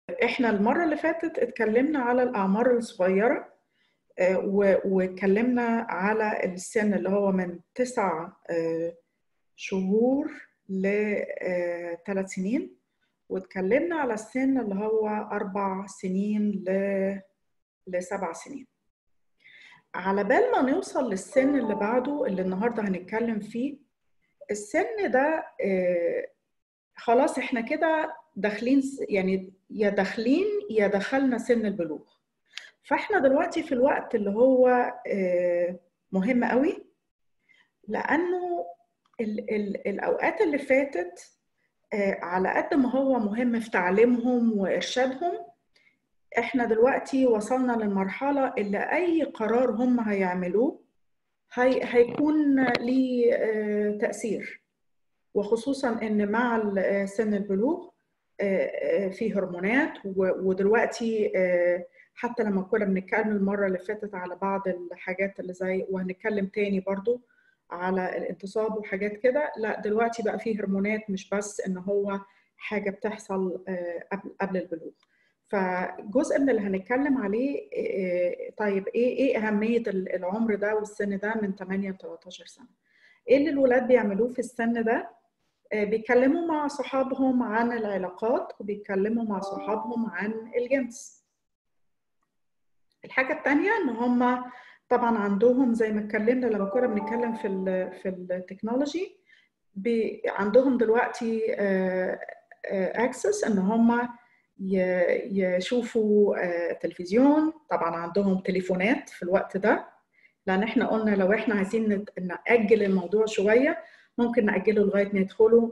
احنا المرة اللي فاتت اتكلمنا على الأعمار الصغيرة آه، و- واتكلمنا على السن اللي هو من تسع آه، شهور لثلاث سنين واتكلمنا على السن اللي هو أربع سنين ل- لسبع سنين على بال ما نوصل للسن اللي بعده اللي النهارده هنتكلم فيه السن ده آه، خلاص احنا كده داخلين س- يعني يا داخلين يا دخلنا سن البلوغ فاحنا دلوقتي في الوقت اللي هو آه، مهم قوي لانه ال ال الاوقات اللي فاتت آه، على قد ما هو مهم في تعليمهم وارشادهم احنا دلوقتي وصلنا للمرحله اللي اي قرار هم هيعملوه هي هيكون ليه آه، تاثير وخصوصا ان مع ال- سن البلوغ آه، آه، في هرمونات و- ودلوقتي آه، حتى لما كنا بنتكلم المرة اللي فاتت على بعض الحاجات اللي زي وهنتكلم تاني برضو على الانتصاب وحاجات كده لا دلوقتي بقى في هرمونات مش بس ان هو حاجة بتحصل آه، قبل قبل البلوغ فجزء من اللي هنتكلم عليه آه، طيب ايه ايه اهمية العمر ده والسن ده من 8 ل 13 سنة ايه اللي الولاد بيعملوه في السن ده آه، بيتكلموا مع صحابهم عن العلاقات وبيتكلموا مع صحابهم عن الجنس الحاجة التانية ان هم طبعا عندهم زي ما اتكلمنا لما كنا بنتكلم في ال في التكنولوجي بي عندهم دلوقتي اكسس ان هم ي- يشوفوا آه، تلفزيون طبعا عندهم تليفونات في الوقت ده لان احنا قلنا لو احنا عايزين نت- نأجل الموضوع شوية ممكن نأجله لغاية ما يدخلوا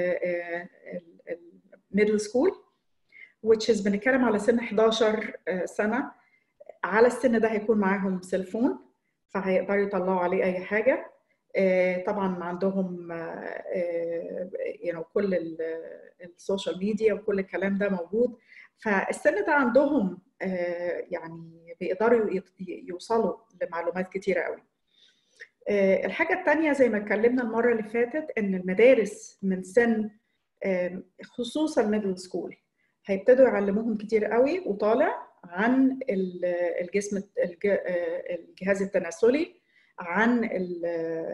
الميدل سكول which is بنتكلم على سن 11 آه، سنة على السن ده هيكون معاهم سيلفون فهيقدروا يطلعوا عليه أي حاجة آه، طبعا عندهم آه، آه، you know, كل ال- السوشيال ميديا وكل الكلام ده موجود فالسن ده عندهم آه، يعني بيقدروا يت- يوصلوا لمعلومات كتيرة قوي آه، الحاجة التانية زي ما اتكلمنا المرة اللي فاتت إن المدارس من سن آم، خصوصا ميدل سكول هيبتدوا يعلموهم كتير قوي وطالع عن ال- الجسم الج- آه، الجهاز التناسلي عن ال-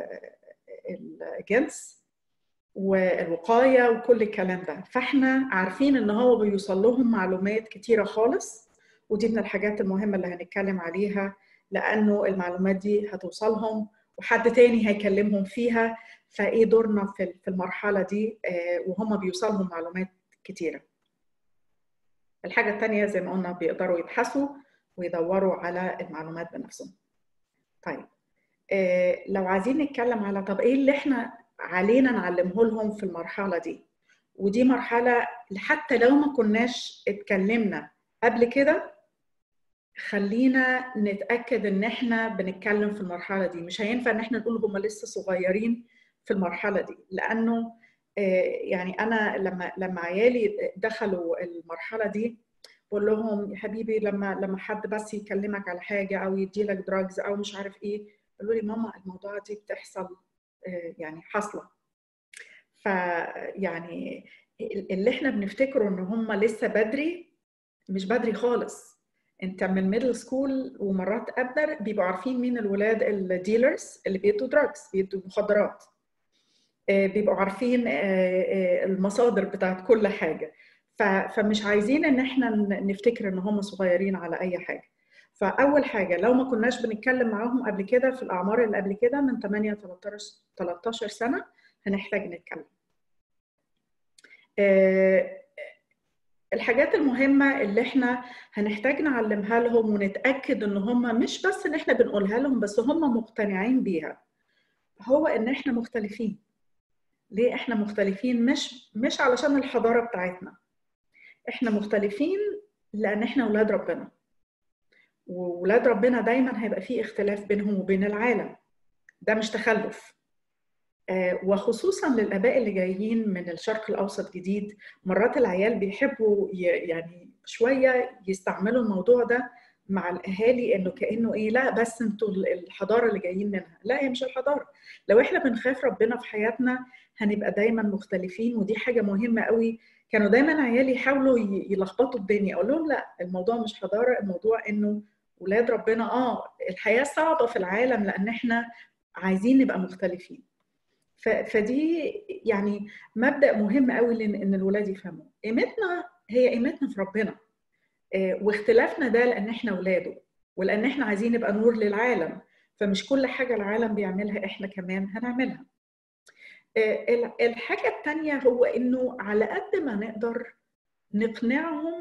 الجنس والوقاية وكل الكلام ده فاحنا عارفين ان هو بيوصل لهم معلومات كتيرة خالص ودي من الحاجات المهمة اللي هنتكلم عليها لأنه المعلومات دي هتوصلهم وحد تاني هيكلمهم فيها فايه دورنا في في المرحلة دي آه، وهم بيوصلهم معلومات كتيرة الحاجة التانية زي ما قلنا بيقدروا يبحثوا ويدوروا على المعلومات بنفسهم طيب آه، لو عايزين نتكلم على طب ايه اللي احنا علينا نعلمه لهم في المرحلة دي ودي مرحلة حتى لو ما كناش اتكلمنا قبل كده خلينا نتأكد ان احنا بنتكلم في المرحلة دي مش هينفع ان احنا نقول هم لسه صغيرين في المرحلة دي لانه آه، يعني انا لما لما عيالي دخلوا المرحلة دي بقول لهم يا حبيبي لما لما حد بس يكلمك على حاجة او يديلك دراجز او مش عارف ايه قالوا لي ماما الموضوع دي بتحصل آه، يعني حاصلة فيعني اللي احنا بنفتكره ان هم لسه بدري مش بدري خالص انت من ميدل سكول ومرات ابدر بيبقوا عارفين مين الولاد الديلرز اللي بيدوا دراجز بيدوا مخدرات آه، بيبقوا عارفين آه، آه، المصادر بتاعت كل حاجة ف- فمش عايزين ان احنا ن- نفتكر ان هم صغيرين على اي حاجة فاول حاجة لو ما كناش بنتكلم معاهم قبل كده في الاعمار اللي قبل كده من 8 ل 13 13 سنة هنحتاج نتكلم آه، الحاجات المهمة اللي احنا هنحتاج نعلمها لهم ونتأكد ان هم مش بس ان احنا بنقولها لهم بس هم مقتنعين بيها هو ان احنا مختلفين ليه احنا مختلفين مش مش علشان الحضارة بتاعتنا احنا مختلفين لان احنا ولاد ربنا وولاد ربنا دايما هيبقى فيه اختلاف بينهم وبين العالم ده مش تخلف آه، وخصوصا للاباء اللي جايين من الشرق الاوسط جديد مرات العيال بيحبوا ي- يعني شويه يستعملوا الموضوع ده مع الاهالي انه كانه ايه لا بس انتوا الحضاره اللي جايين منها لا هي مش الحضاره لو احنا بنخاف ربنا في حياتنا هنبقى دايما مختلفين ودي حاجه مهمه قوي كانوا دايما عيالي يحاولوا يلخبطوا الدنيا اقول لهم لا الموضوع مش حضاره الموضوع انه ولاد ربنا اه الحياه صعبه في العالم لان احنا عايزين نبقى مختلفين فدي يعني مبدا مهم قوي ان الولاد يفهموا قيمتنا هي قيمتنا في ربنا واختلافنا ده لان احنا اولاده ولان احنا عايزين نبقى نور للعالم فمش كل حاجه العالم بيعملها احنا كمان هنعملها الحاجه الثانيه هو انه على قد ما نقدر نقنعهم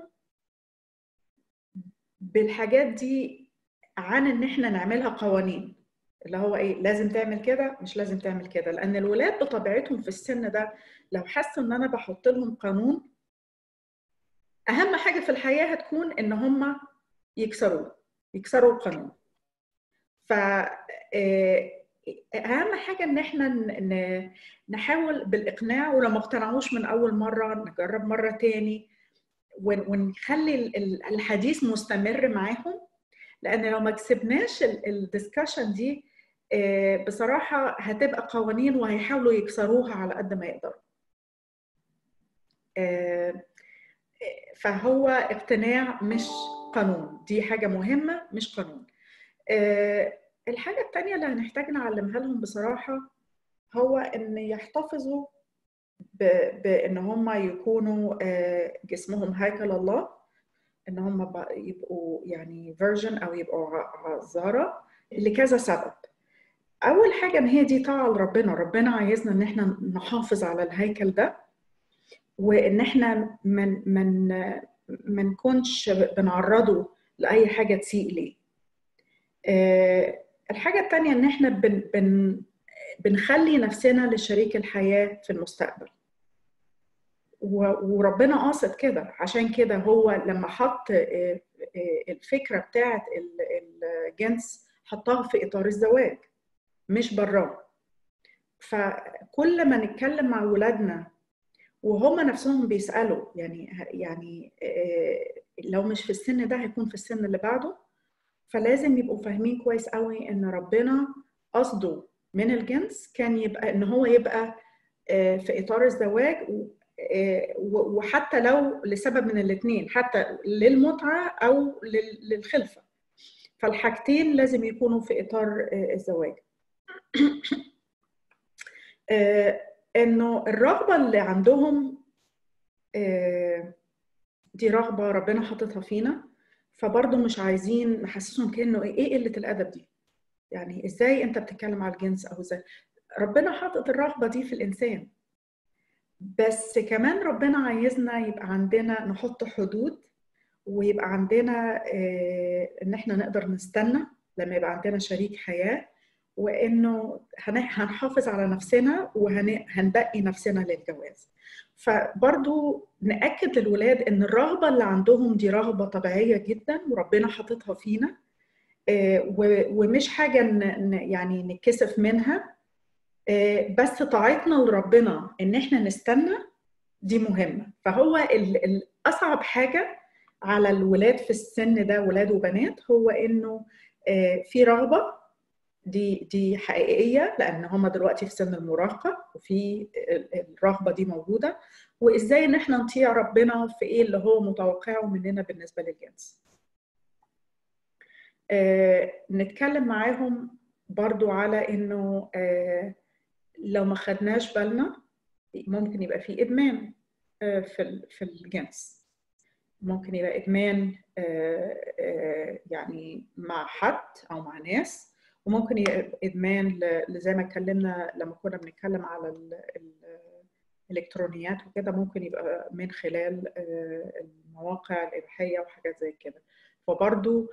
بالحاجات دي عن ان احنا نعملها قوانين اللي هو ايه لازم تعمل كده مش لازم تعمل كده لان الولاد بطبيعتهم في السن ده لو حسوا ان انا بحط لهم قانون اهم حاجه في الحياه هتكون ان هم يكسروه يكسروا القانون ف اهم حاجه ان احنا نحاول بالاقناع ولو ما اقتنعوش من اول مره نجرب مره تاني ونخلي الحديث مستمر معاهم لان لو ما كسبناش الدسكشن دي بصراحه هتبقى قوانين وهيحاولوا يكسروها على قد ما يقدروا فهو اقتناع مش قانون دي حاجه مهمه مش قانون الحاجه الثانيه اللي هنحتاج نعلمها لهم بصراحه هو ان يحتفظوا بان هم يكونوا جسمهم هيكل الله ان هم يبقوا يعني فيرجن او يبقوا عذاره لكذا سبب اول حاجه ان هي دي طاعه لربنا ربنا عايزنا ان احنا نحافظ على الهيكل ده وان احنا من من ما نكونش بنعرضه لاي حاجه تسيء ليه الحاجه الثانيه ان احنا بن بن بنخلي نفسنا لشريك الحياه في المستقبل وربنا قاصد كده عشان كده هو لما حط الفكره بتاعه الجنس حطها في اطار الزواج مش براه فكل ما نتكلم مع ولادنا وهم نفسهم بيسالوا يعني يعني لو مش في السن ده هيكون في السن اللي بعده فلازم يبقوا فاهمين كويس قوي ان ربنا قصده من الجنس كان يبقى ان هو يبقى في اطار الزواج وحتى لو لسبب من الاثنين حتى للمتعه او للخلفه فالحاجتين لازم يكونوا في اطار الزواج انه الرغبه اللي عندهم دي رغبه ربنا حاططها فينا فبرضه مش عايزين نحسسهم كانه ايه قله الادب دي يعني ازاي انت بتتكلم على الجنس او ازاي ربنا حاطط الرغبه دي في الانسان بس كمان ربنا عايزنا يبقى عندنا نحط حدود ويبقى عندنا ان احنا نقدر نستنى لما يبقى عندنا شريك حياه وانه هنحافظ على نفسنا وهنبقي نفسنا للجواز فبرضو ناكد للولاد ان الرغبه اللي عندهم دي رغبه طبيعيه جدا وربنا حاططها فينا ومش حاجه يعني نتكسف منها بس طاعتنا لربنا ان احنا نستنى دي مهمه فهو الاصعب حاجه على الولاد في السن ده ولاد وبنات هو انه في رغبه دي دي حقيقيه لان هم دلوقتي في سن المراهقه وفي الرغبه دي موجوده وازاي ان احنا نطيع ربنا في ايه اللي هو متوقعه مننا بالنسبه للجنس. آه نتكلم معاهم برضو على انه آه لو ما خدناش بالنا ممكن يبقى في ادمان آه في في الجنس. ممكن يبقى ادمان يعني مع حد او مع ناس وممكن يبقى ادمان زي ما اتكلمنا لما كنا بنتكلم على الالكترونيات وكده ممكن يبقى من خلال المواقع الاباحيه وحاجات زي كده فبرضو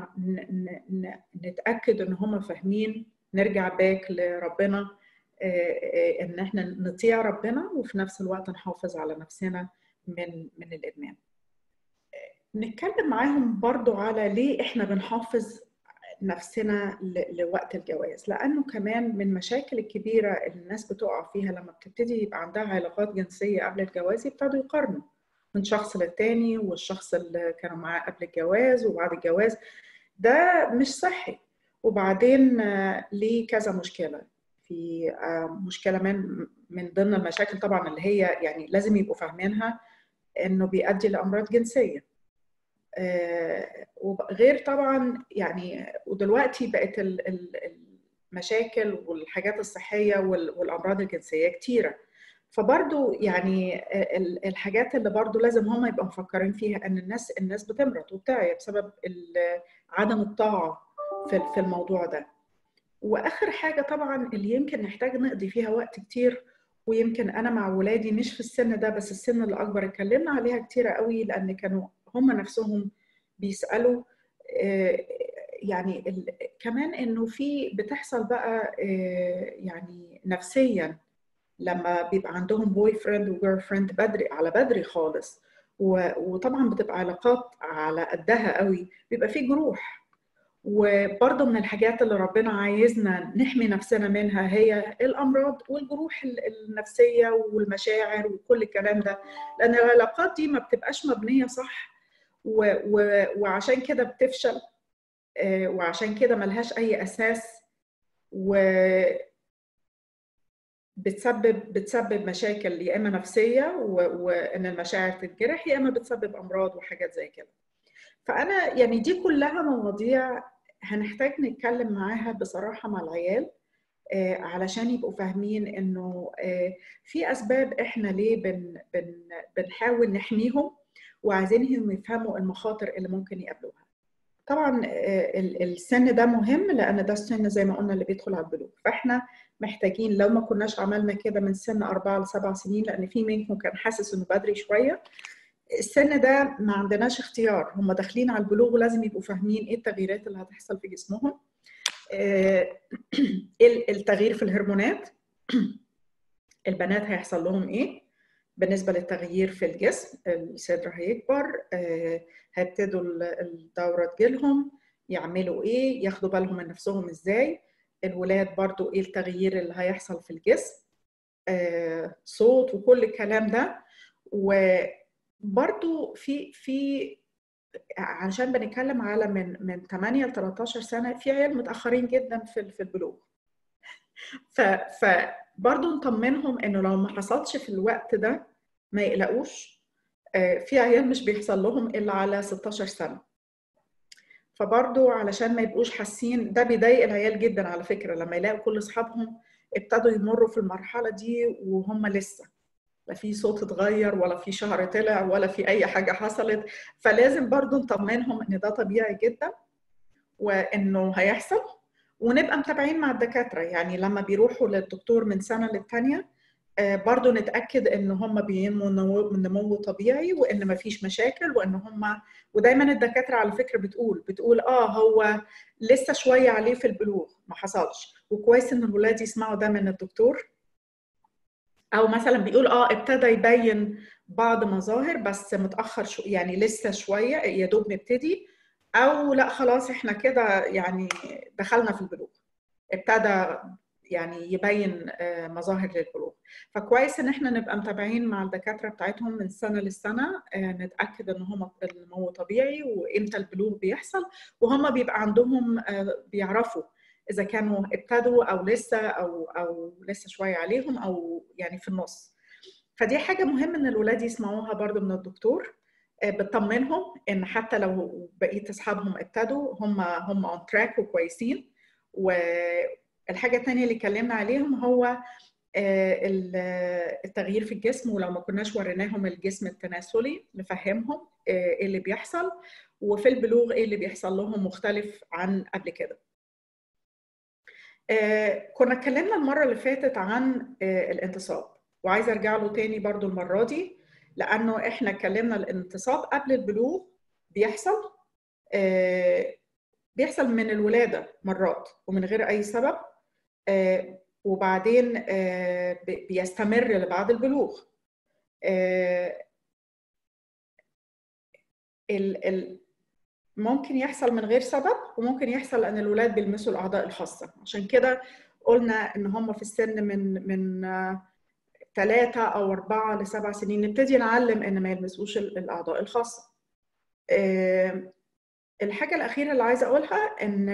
نتاكد ان هم فاهمين نرجع باك لربنا ان احنا نطيع ربنا وفي نفس الوقت نحافظ على نفسنا من من الادمان نتكلم معاهم برضو على ليه احنا بنحافظ نفسنا لوقت الجواز لانه كمان من المشاكل الكبيره اللي الناس بتقع فيها لما بتبتدي يبقى عندها علاقات جنسيه قبل الجواز يبتدوا يقارنوا من شخص للتاني والشخص اللي كانوا معاه قبل الجواز وبعد الجواز ده مش صحي وبعدين ليه كذا مشكله في مشكله من من ضمن المشاكل طبعا اللي هي يعني لازم يبقوا فاهمينها انه بيؤدي لامراض جنسيه وغير طبعا يعني ودلوقتي بقت المشاكل والحاجات الصحيه والامراض الجنسيه كتيره فبرضو يعني الحاجات اللي برضو لازم هم يبقوا مفكرين فيها ان الناس الناس بتمرض وبتعيا بسبب عدم الطاعه في الموضوع ده واخر حاجه طبعا اللي يمكن نحتاج نقضي فيها وقت كتير ويمكن انا مع ولادي مش في السن ده بس السن الاكبر اتكلمنا عليها كتير قوي لان كانوا هم نفسهم بيسالوا يعني كمان انه في بتحصل بقى يعني نفسيا لما بيبقى عندهم بوي فريند وجيرل فريند بدري على بدري خالص وطبعا بتبقى علاقات على قدها قوي بيبقى في جروح وبرضه من الحاجات اللي ربنا عايزنا نحمي نفسنا منها هي الامراض والجروح النفسيه والمشاعر وكل الكلام ده لان العلاقات دي ما بتبقاش مبنيه صح و و وعشان كده بتفشل وعشان كده ملهاش اي اساس و بتسبب بتسبب مشاكل يا اما نفسيه وان المشاعر تتجرح يا اما بتسبب امراض وحاجات زي كده فانا يعني دي كلها مواضيع هنحتاج نتكلم معاها بصراحه مع العيال علشان يبقوا فاهمين انه في اسباب احنا ليه بن بن بنحاول نحميهم وعايزينهم يفهموا المخاطر اللي ممكن يقابلوها طبعا السن ده مهم لان ده السن زي ما قلنا اللي بيدخل على البلوغ فاحنا محتاجين لو ما كناش عملنا كده من سن أربعة لسبع سنين لأن في منكم كان حاسس إنه بدري شوية السن ده ما عندناش اختيار هم داخلين على البلوغ ولازم يبقوا فاهمين ايه التغييرات اللي هتحصل في جسمهم ايه التغيير في الهرمونات البنات هيحصل لهم ايه بالنسبه للتغيير في الجسم الصدر هيكبر هيبتدوا الدوره تجيلهم يعملوا ايه ياخدوا بالهم من نفسهم ازاي الولاد برضو ايه التغيير اللي هيحصل في الجسم صوت وكل الكلام ده وبرضو في في عشان بنتكلم على من من 8 ل 13 سنه في عيال متاخرين جدا في في البلوغ ف فبرضه نطمنهم انه لو ما حصلش في الوقت ده ما يقلقوش في عيال مش بيحصل لهم الا على 16 سنه فبرضه علشان ما يبقوش حاسين ده بيضايق العيال جدا على فكره لما يلاقوا كل اصحابهم ابتدوا يمروا في المرحله دي وهم لسه لا في صوت اتغير ولا في شهر طلع ولا في اي حاجه حصلت فلازم برضو نطمنهم ان ده طبيعي جدا وانه هيحصل ونبقى متابعين مع الدكاتره يعني لما بيروحوا للدكتور من سنه للتانيه برضو نتاكد ان هم بينموا نمو طبيعي وان ما فيش مشاكل وان هم ودايما الدكاتره على فكره بتقول بتقول اه هو لسه شويه عليه في البلوغ ما حصلش وكويس ان الولاد يسمعوا ده من الدكتور او مثلا بيقول اه ابتدى يبين بعض مظاهر بس متاخر شو يعني لسه شويه يا دوب نبتدي او لا خلاص احنا كده يعني دخلنا في البلوغ ابتدى يعني يبين مظاهر للبلوغ فكويس ان احنا نبقى متابعين مع الدكاتره بتاعتهم من سنه للسنه نتاكد ان هم النمو طبيعي وامتى البلوغ بيحصل وهم بيبقى عندهم بيعرفوا اذا كانوا ابتدوا او لسه او او لسه شويه عليهم او يعني في النص فدي حاجه مهم ان الولاد يسمعوها برضو من الدكتور بتطمنهم ان حتى لو بقيه اصحابهم ابتدوا هم هم اون تراك وكويسين والحاجه الثانيه اللي اتكلمنا عليهم هو التغيير في الجسم ولو ما كناش وريناهم الجسم التناسلي نفهمهم ايه اللي بيحصل وفي البلوغ ايه اللي بيحصل لهم مختلف عن قبل كده كنا اتكلمنا المره اللي فاتت عن الانتصاب وعايزه ارجع له تاني برضو المره دي لانه احنا اتكلمنا الانتصاب قبل البلوغ بيحصل بيحصل من الولاده مرات ومن غير اي سبب وبعدين بيستمر لبعد البلوغ ممكن يحصل من غير سبب وممكن يحصل لان الولاد بيلمسوا الاعضاء الخاصه عشان كده قلنا ان هم في السن من من ثلاثة أو أربعة لسبع سنين نبتدي نعلم إن ما يلمسوش الأعضاء الخاصة. الحاجة الأخيرة اللي عايزة أقولها إن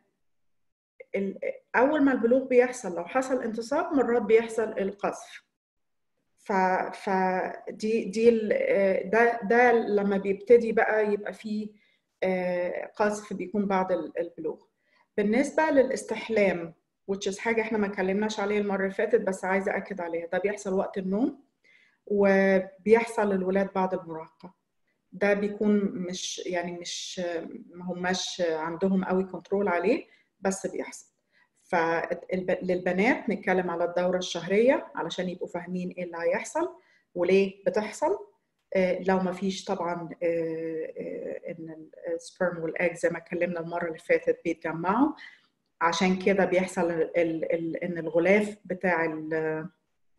أول ما البلوغ بيحصل لو حصل انتصاب مرات بيحصل القذف. ف فدي دي ده ده لما بيبتدي بقى يبقى فيه قذف بيكون بعد البلوغ. بالنسبة للاستحلام which is حاجة احنا ما اتكلمناش عليه المرة اللي فاتت بس عايزة أكد عليها ده بيحصل وقت النوم وبيحصل للولاد بعد المراهقة ده بيكون مش يعني مش ما هماش عندهم قوي كنترول عليه بس بيحصل فللبنات نتكلم على الدورة الشهرية علشان يبقوا فاهمين ايه اللي هيحصل وليه بتحصل لو ما فيش طبعا ان السبرم والاج زي ما اتكلمنا المره اللي فاتت بيتجمعوا عشان كده بيحصل ال ال ان الغلاف بتاع ال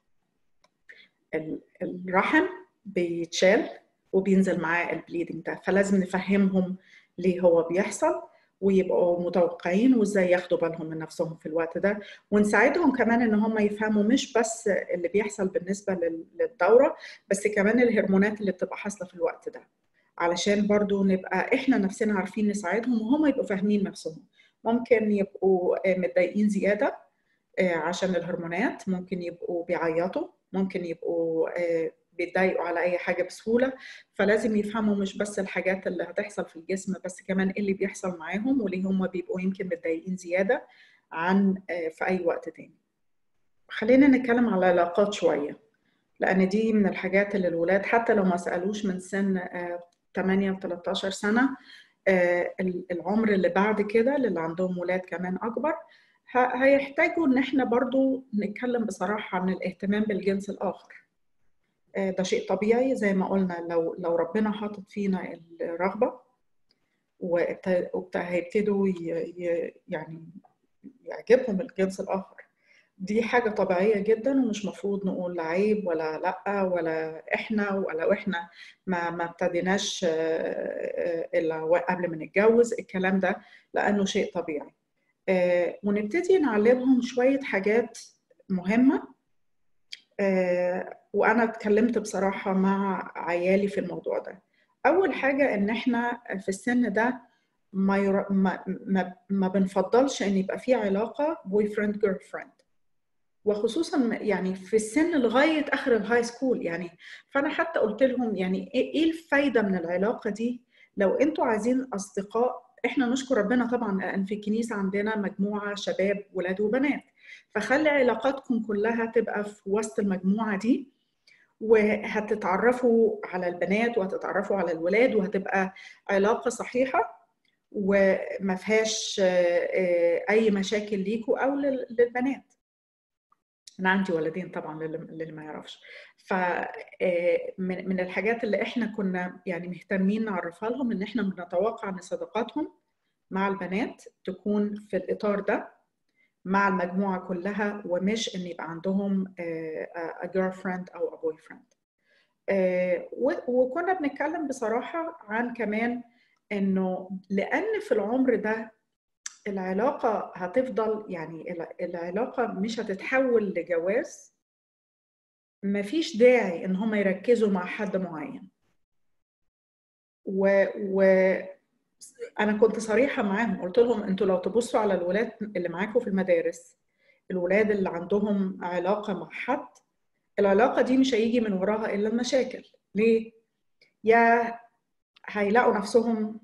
الرحم بيتشال وبينزل معاه البليدنج ده فلازم نفهمهم ليه هو بيحصل ويبقوا متوقعين وازاي ياخدوا بالهم من نفسهم في الوقت ده ونساعدهم كمان ان هم يفهموا مش بس اللي بيحصل بالنسبه للدوره بس كمان الهرمونات اللي بتبقى حاصله في الوقت ده علشان برضو نبقى احنا نفسنا عارفين نساعدهم وهم يبقوا فاهمين نفسهم ممكن يبقوا متضايقين زياده عشان الهرمونات ممكن يبقوا بيعيطوا ممكن يبقوا بيتضايقوا على اي حاجه بسهوله فلازم يفهموا مش بس الحاجات اللي هتحصل في الجسم بس كمان ايه اللي بيحصل معاهم وليه هم بيبقوا يمكن متضايقين زياده عن في اي وقت تاني خلينا نتكلم على العلاقات شويه لان دي من الحاجات اللي الولاد حتى لو ما سالوش من سن 8 و 13 سنه العمر اللي بعد كده اللي عندهم ولاد كمان اكبر هيحتاجوا ان احنا برضو نتكلم بصراحه عن الاهتمام بالجنس الاخر ده شيء طبيعي زي ما قلنا لو لو ربنا حاطط فينا الرغبه وهيبتدوا يعني يعجبهم الجنس الاخر دي حاجة طبيعية جدا ومش مفروض نقول لا عيب ولا لأ ولا إحنا ولا وإحنا ما ما ابتديناش إلا قبل ما نتجوز الكلام ده لأنه شيء طبيعي. ونبتدي نعلمهم شوية حاجات مهمة وأنا اتكلمت بصراحة مع عيالي في الموضوع ده. أول حاجة إن إحنا في السن ده ما, ير... ما, ما, ما بنفضلش إن يبقى في علاقة بوي فريند جيرل فريند. وخصوصا يعني في السن لغايه اخر الهاي سكول يعني فانا حتى قلت لهم يعني ايه الفايده من العلاقه دي لو انتوا عايزين اصدقاء احنا نشكر ربنا طبعا لان في الكنيسه عندنا مجموعه شباب ولاد وبنات فخلي علاقاتكم كلها تبقى في وسط المجموعه دي وهتتعرفوا على البنات وهتتعرفوا على الولاد وهتبقى علاقه صحيحه وما فيهاش اي مشاكل ليكوا او للبنات انا عندي ولدين طبعا للي ما يعرفش ف من من الحاجات اللي احنا كنا يعني مهتمين نعرفها لهم ان احنا بنتوقع ان صداقاتهم مع البنات تكون في الاطار ده مع المجموعه كلها ومش ان يبقى عندهم a girlfriend او a boyfriend وكنا بنتكلم بصراحه عن كمان انه لان في العمر ده العلاقة هتفضل يعني العلاقة مش هتتحول لجواز مفيش داعي ان هم يركزوا مع حد معين و, و انا كنت صريحة معاهم قلت لهم انتوا لو تبصوا على الولاد اللي معاكم في المدارس الولاد اللي عندهم علاقة مع حد العلاقة دي مش هيجي من وراها الا المشاكل ليه؟ يا هيلاقوا نفسهم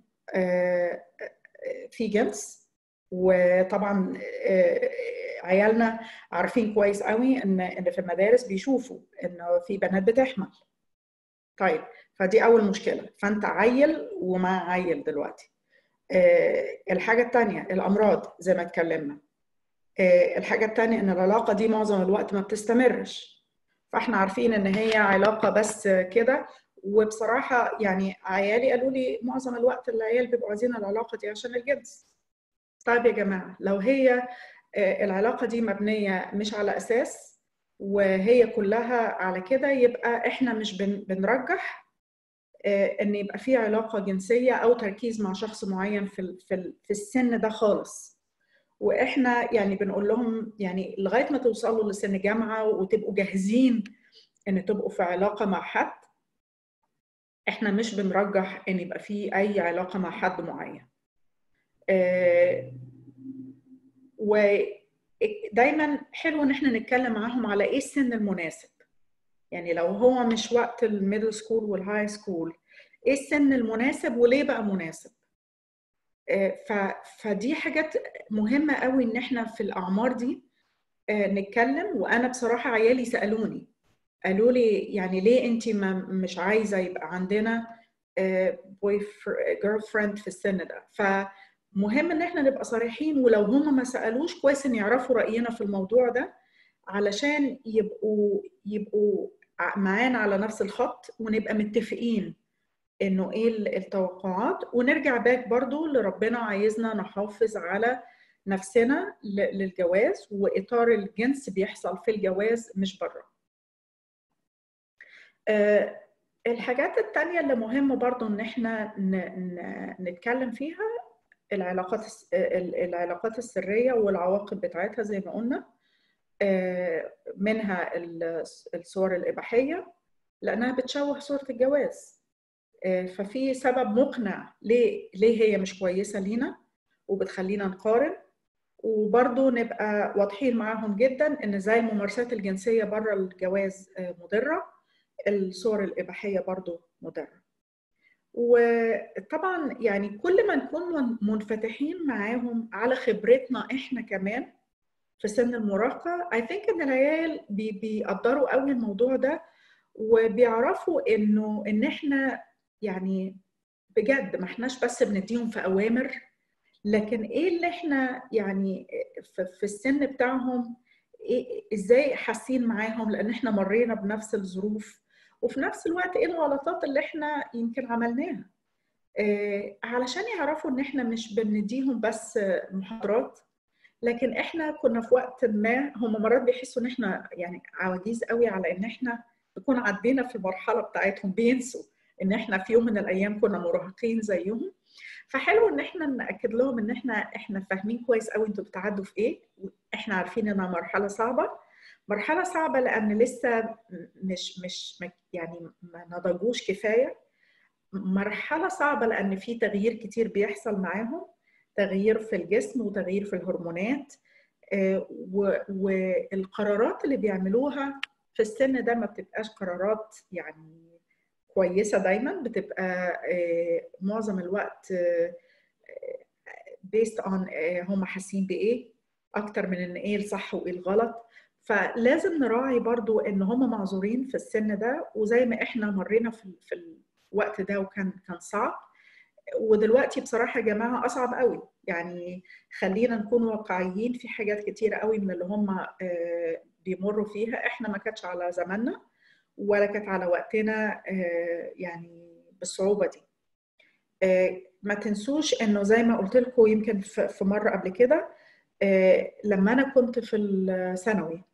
في جنس وطبعا عيالنا عارفين كويس قوي ان ان في المدارس بيشوفوا انه في بنات بتحمل طيب فدي اول مشكله فانت عيل ومع عيل دلوقتي الحاجه الثانيه الامراض زي ما اتكلمنا الحاجه الثانيه ان العلاقه دي معظم الوقت ما بتستمرش فاحنا عارفين ان هي علاقه بس كده وبصراحه يعني عيالي قالوا لي معظم الوقت العيال بيبقوا عايزين العلاقه دي عشان الجنس طيب يا جماعة لو هي العلاقة دي مبنية مش على أساس وهي كلها على كده يبقى إحنا مش بنرجح إن يبقى في علاقة جنسية أو تركيز مع شخص معين في في السن ده خالص وإحنا يعني بنقول لهم يعني لغاية ما توصلوا لسن جامعة وتبقوا جاهزين ان تبقوا في علاقه مع حد احنا مش بنرجح ان يبقى في اي علاقه مع حد معين آه، ودايما حلو ان احنا نتكلم معاهم على ايه السن المناسب يعني لو هو مش وقت الميدل سكول والهاي سكول ايه السن المناسب وليه بقى مناسب آه، فدي حاجات مهمه قوي ان احنا في الاعمار دي آه، نتكلم وانا بصراحه عيالي سالوني قالوا لي يعني ليه انت مش عايزه يبقى عندنا بوي جيرل فريند في السن ده فمهم ان احنا نبقى صريحين ولو هم ما سالوش كويس ان يعرفوا راينا في الموضوع ده علشان يبقوا يبقوا معانا على نفس الخط ونبقى متفقين انه ايه التوقعات ونرجع باك برضو لربنا عايزنا نحافظ على نفسنا للجواز واطار الجنس بيحصل في الجواز مش بره آه، الحاجات التانية اللي مهمة برضو ان احنا نتكلم فيها العلاقات العلاقات السرية والعواقب بتاعتها زي ما قلنا آه، منها الصور الإباحية لأنها بتشوه صورة الجواز آه، ففي سبب مقنع ليه ليه هي مش كويسة لينا وبتخلينا نقارن وبرضه نبقى واضحين معاهم جدا ان زي الممارسات الجنسيه بره الجواز مضره الصور الإباحية برضو مضرة وطبعا يعني كل ما نكون منفتحين معاهم على خبرتنا احنا كمان في سن المراهقة I think ان العيال بي بيقدروا قوي الموضوع ده وبيعرفوا انه ان احنا يعني بجد ما احناش بس بنديهم في اوامر لكن ايه اللي احنا يعني في السن بتاعهم إيه ازاي حاسين معاهم لان احنا مرينا بنفس الظروف وفي نفس الوقت ايه الغلطات اللي احنا يمكن عملناها آه علشان يعرفوا ان احنا مش بنديهم بس محاضرات لكن احنا كنا في وقت ما هم مرات بيحسوا ان احنا يعني عواجيز قوي على ان احنا نكون عدينا في المرحله بتاعتهم بينسوا ان احنا في يوم من الايام كنا مراهقين زيهم فحلو ان احنا ناكد لهم ان احنا احنا فاهمين كويس قوي انتوا بتعدوا في ايه احنا عارفين انها مرحله صعبه مرحلة صعبة لأن لسه مش مش يعني ما نضجوش كفاية مرحلة صعبة لأن في تغيير كتير بيحصل معاهم تغيير في الجسم وتغيير في الهرمونات آه، والقرارات اللي بيعملوها في السن ده ما بتبقاش قرارات يعني كويسة دايما بتبقى آه، معظم الوقت آه، based on هم حاسين بإيه أكتر من إن إيه الصح وإيه الغلط فلازم نراعي برضو ان هم معذورين في السن ده وزي ما احنا مرينا في, في الوقت ده وكان كان صعب ودلوقتي بصراحه يا جماعه اصعب قوي يعني خلينا نكون واقعيين في حاجات كتيره قوي من اللي هم آه، بيمروا فيها احنا ما كانتش على زماننا ولا كانت على وقتنا آه، يعني بالصعوبه دي آه، ما تنسوش انه زي ما قلت لكم يمكن في مره قبل كده لما انا كنت في الثانوي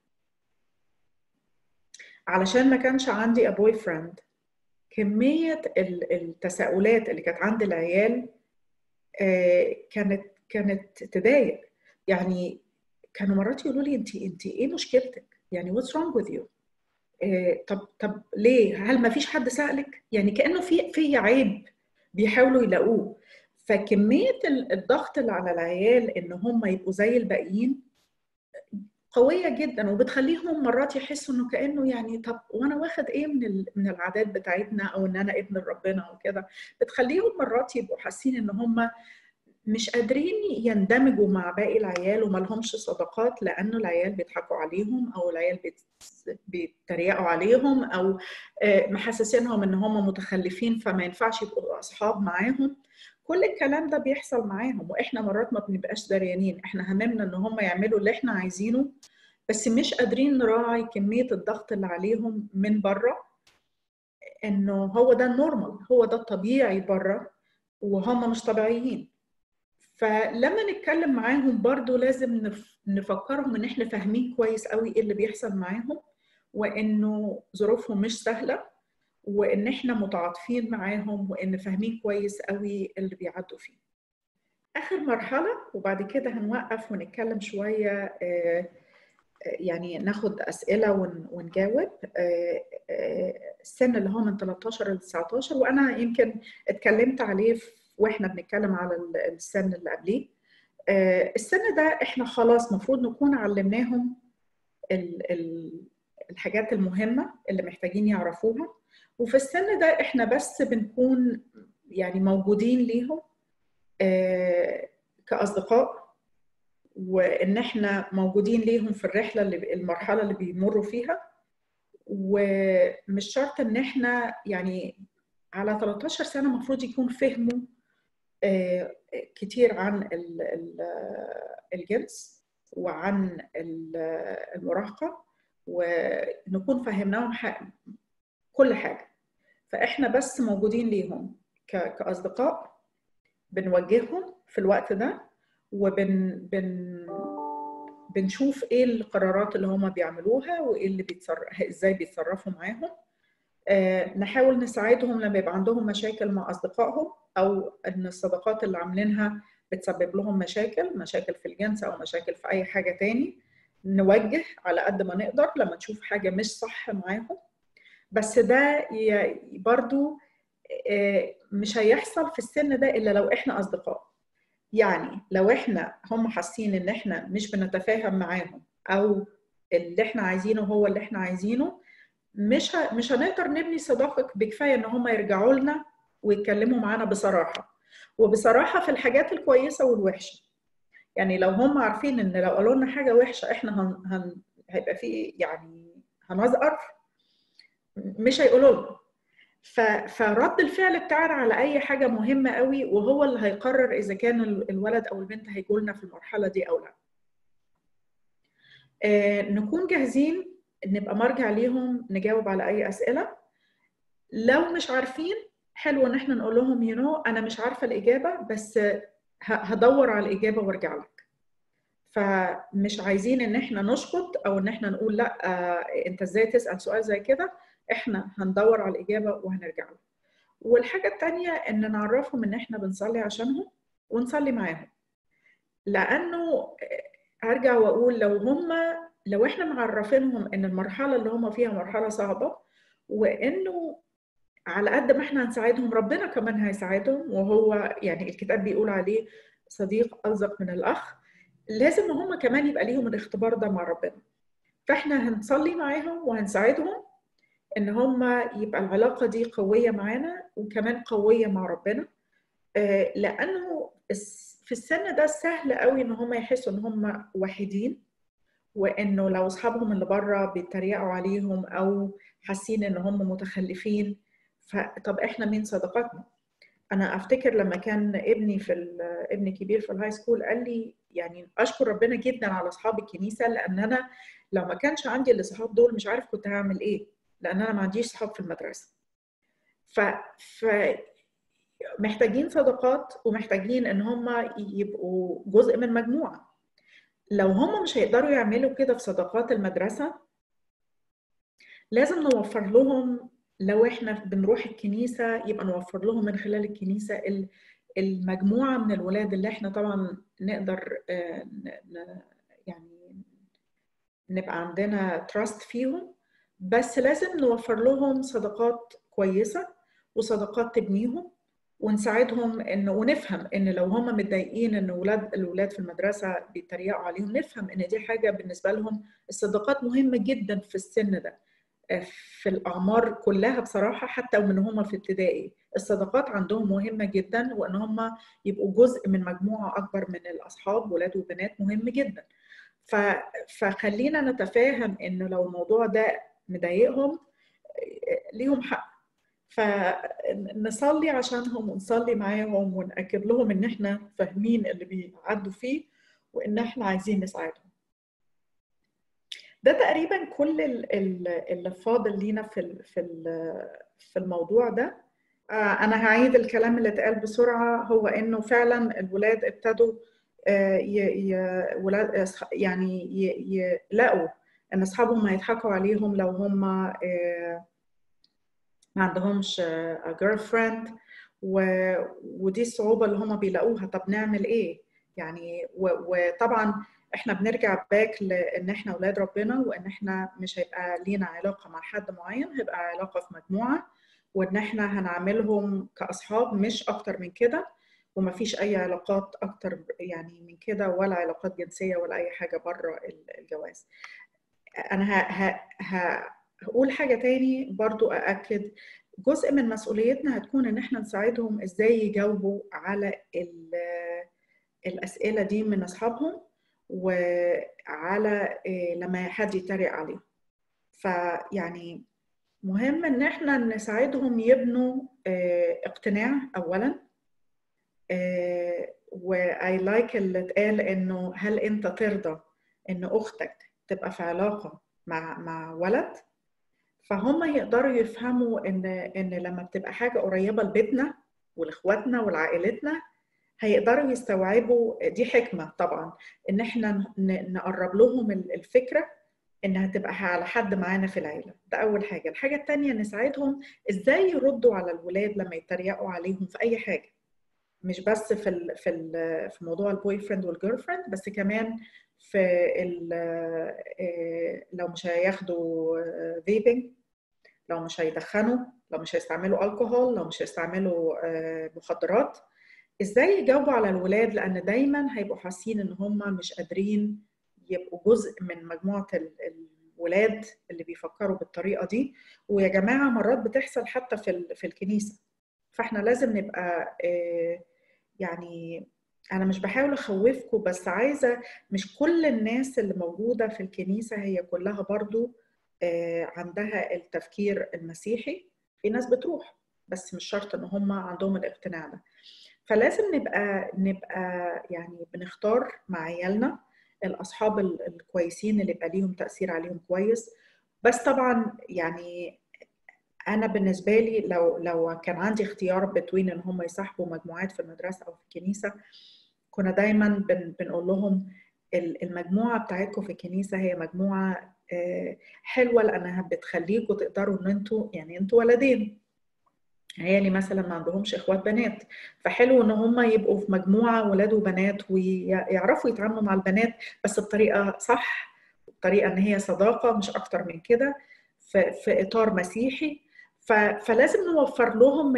علشان ما كانش عندي a boyfriend كمية التساؤلات اللي كانت عند العيال آه، كانت كانت تضايق يعني كانوا مرات يقولوا لي انت انت ايه مشكلتك؟ يعني what's wrong with you؟ آه، طب طب ليه؟ هل ما فيش حد سألك؟ يعني كأنه في في عيب بيحاولوا يلاقوه فكمية الضغط اللي على العيال ان هم يبقوا زي الباقيين قويه جدا وبتخليهم مرات يحسوا انه كانه يعني طب وانا واخد ايه من من العادات بتاعتنا او ان انا ابن ربنا او كده بتخليهم مرات يبقوا حاسين ان هم مش قادرين يندمجوا مع باقي العيال وما لهمش صداقات لانه العيال بيضحكوا عليهم او العيال بيتريقوا عليهم او آه، محسسينهم ان هم متخلفين فما ينفعش يبقوا اصحاب معاهم كل الكلام ده بيحصل معاهم واحنا مرات ما بنبقاش دريانين احنا هممنا ان هم يعملوا اللي احنا عايزينه بس مش قادرين نراعي كميه الضغط اللي عليهم من بره انه هو ده النورمال هو ده الطبيعي بره وهم مش طبيعيين فلما نتكلم معاهم برضو لازم نفكرهم ان احنا فاهمين كويس قوي ايه اللي بيحصل معاهم وانه ظروفهم مش سهله وان احنا متعاطفين معاهم وان فاهمين كويس قوي اللي بيعدوا فيه اخر مرحله وبعد كده هنوقف ونتكلم شويه آه، يعني ناخد اسئله ونجاوب السن اللي هو من 13 ل 19 وانا يمكن اتكلمت عليه واحنا بنتكلم على السن اللي قبليه السن ده احنا خلاص مفروض نكون علمناهم الحاجات المهمه اللي محتاجين يعرفوها وفي السن ده احنا بس بنكون يعني موجودين ليهم كاصدقاء وان احنا موجودين ليهم في الرحله اللي المرحله اللي بيمروا فيها ومش شرط ان احنا يعني على 13 سنه المفروض يكون فهموا كتير عن الجنس وعن المراهقه ونكون فهمناهم كل حاجه فاحنا بس موجودين ليهم كاصدقاء بنوجههم في الوقت ده وبن بن بنشوف ايه القرارات اللي هم بيعملوها وايه اللي بيتصرف ازاي بيتصرفوا معاهم آه نحاول نساعدهم لما يبقى عندهم مشاكل مع اصدقائهم او ان الصداقات اللي عاملينها بتسبب لهم مشاكل مشاكل في الجنس او مشاكل في اي حاجه تاني نوجه على قد ما نقدر لما نشوف حاجه مش صح معاهم بس ده برضو آه مش هيحصل في السن ده الا لو احنا اصدقاء يعني لو احنا هم حاسين ان احنا مش بنتفاهم معاهم او اللي احنا عايزينه هو اللي احنا عايزينه مش ه... مش هنقدر نبني صداقه بكفايه ان هم يرجعوا لنا ويتكلموا معانا بصراحه وبصراحه في الحاجات الكويسه والوحشه يعني لو هم عارفين ان لو قالوا لنا حاجه وحشه احنا هن... هن... هيبقى في يعني هنزقر مش هيقولوا لنا ف... فرد الفعل بتاعنا على اي حاجه مهمه قوي وهو اللي هيقرر اذا كان الولد او البنت هيجوا لنا في المرحله دي او لا آه نكون جاهزين نبقى مرجع ليهم نجاوب على اي اسئله لو مش عارفين حلو ان احنا نقول لهم يو نو انا مش عارفه الاجابه بس هدور على الاجابه وارجع لك فمش عايزين ان احنا نشخط او ان احنا نقول لا آه انت ازاي تسال سؤال زي كده احنا هندور على الاجابه وهنرجع له والحاجه الثانيه ان نعرفهم ان احنا بنصلي عشانهم ونصلي معاهم لانه ارجع واقول لو هم لو احنا معرفينهم ان المرحله اللي هم فيها مرحله صعبه وانه على قد ما احنا هنساعدهم ربنا كمان هيساعدهم وهو يعني الكتاب بيقول عليه صديق الزق من الاخ لازم هم كمان يبقى ليهم الاختبار ده مع ربنا فاحنا هنصلي معاهم وهنساعدهم ان هم يبقى العلاقه دي قويه معانا وكمان قويه مع ربنا لانه في السن ده سهل قوي ان هم يحسوا ان هم وحيدين وانه لو اصحابهم اللي بره بيتريقوا عليهم او حاسين ان هم متخلفين فطب احنا مين صداقاتنا انا افتكر لما كان ابني في ابني كبير في الهاي سكول قال لي يعني اشكر ربنا جدا على اصحاب الكنيسه لان انا لو ما كانش عندي الاصحاب دول مش عارف كنت هعمل ايه لان انا ما عنديش صحاب في المدرسه ف, ف... محتاجين صداقات ومحتاجين ان هم يبقوا جزء من مجموعه لو هم مش هيقدروا يعملوا كده في صداقات المدرسه لازم نوفر لهم لو احنا بنروح الكنيسه يبقى نوفر لهم من خلال الكنيسه المجموعه من الولاد اللي احنا طبعا نقدر يعني نبقى عندنا تراست فيهم بس لازم نوفر لهم صداقات كويسه وصداقات تبنيهم ونساعدهم ان ونفهم ان لو هم متضايقين ان اولاد الاولاد في المدرسه بيتريقوا عليهم نفهم ان دي حاجه بالنسبه لهم الصداقات مهمه جدا في السن ده في الاعمار كلها بصراحه حتى ومن هم في ابتدائي الصداقات عندهم مهمه جدا وان هم يبقوا جزء من مجموعه اكبر من الاصحاب ولاد وبنات مهم جدا ف... فخلينا نتفاهم ان لو الموضوع ده مضايقهم ليهم حق فنصلي عشانهم ونصلي معاهم ونأكد لهم ان احنا فاهمين اللي بيعدوا فيه وان احنا عايزين نساعدهم ده تقريبا كل اللي فاضل لينا في في في الموضوع ده انا هعيد الكلام اللي اتقال بسرعه هو انه فعلا الولاد ابتدوا يعني يلاقوا ان اصحابهم هيضحكوا عليهم لو هم ما عندهمش جيرل فريند ودي الصعوبه اللي هم بيلاقوها طب نعمل ايه يعني وطبعا احنا بنرجع باك لان احنا اولاد ربنا وان احنا مش هيبقى لينا علاقه مع حد معين هيبقى علاقه في مجموعه وان احنا هنعملهم كاصحاب مش اكتر من كده ومفيش اي علاقات اكتر يعني من كده ولا علاقات جنسيه ولا اي حاجه بره الجواز انا ه... ه... هقول حاجه تاني برضو ااكد جزء من مسؤوليتنا هتكون ان احنا نساعدهم ازاي يجاوبوا على الاسئله دي من اصحابهم وعلى لما حد يتريق عليهم فيعني مهم ان احنا نساعدهم يبنوا اقتناع اولا واي لايك اللي اتقال انه هل انت ترضى ان اختك تبقى في علاقه مع مع ولد فهم يقدروا يفهموا ان ان لما بتبقى حاجه قريبه لبيتنا ولاخواتنا ولعائلتنا هيقدروا يستوعبوا دي حكمه طبعا ان احنا نقرب لهم الفكره انها تبقى على حد معانا في العيله ده اول حاجه الحاجه الثانيه نساعدهم ازاي يردوا على الولاد لما يتريقوا عليهم في اي حاجه مش بس في ال في ال في موضوع البوي فريند والجيرل فريند بس كمان في لو مش هياخدوا فيبنج لو مش هيدخنوا لو مش هيستعملوا الكحول لو مش هيستعملوا مخدرات ازاي يجاوبوا على الولاد لان دايما هيبقوا حاسين ان هم مش قادرين يبقوا جزء من مجموعه الولاد اللي بيفكروا بالطريقه دي ويا جماعه مرات بتحصل حتى في في الكنيسه فاحنا لازم نبقى يعني انا مش بحاول اخوفكم بس عايزه مش كل الناس اللي موجوده في الكنيسه هي كلها برضو عندها التفكير المسيحي في ناس بتروح بس مش شرط ان هم عندهم الاقتناع ده فلازم نبقى نبقى يعني بنختار مع عيالنا الاصحاب الكويسين اللي يبقى ليهم تاثير عليهم كويس بس طبعا يعني انا بالنسبه لي لو لو كان عندي اختيار بين ان هم يصاحبوا مجموعات في المدرسه او في الكنيسه كنا دايما بن بنقول لهم المجموعه بتاعتكم في الكنيسه هي مجموعه حلوه لانها بتخليكم تقدروا ان انتوا يعني انتوا ولدين عيالي مثلا ما عندهمش اخوات بنات فحلو ان هم يبقوا في مجموعه ولاد وبنات ويعرفوا يتعاملوا مع البنات بس بطريقه صح بطريقه ان هي صداقه مش اكتر من كده في, في اطار مسيحي فلازم نوفر لهم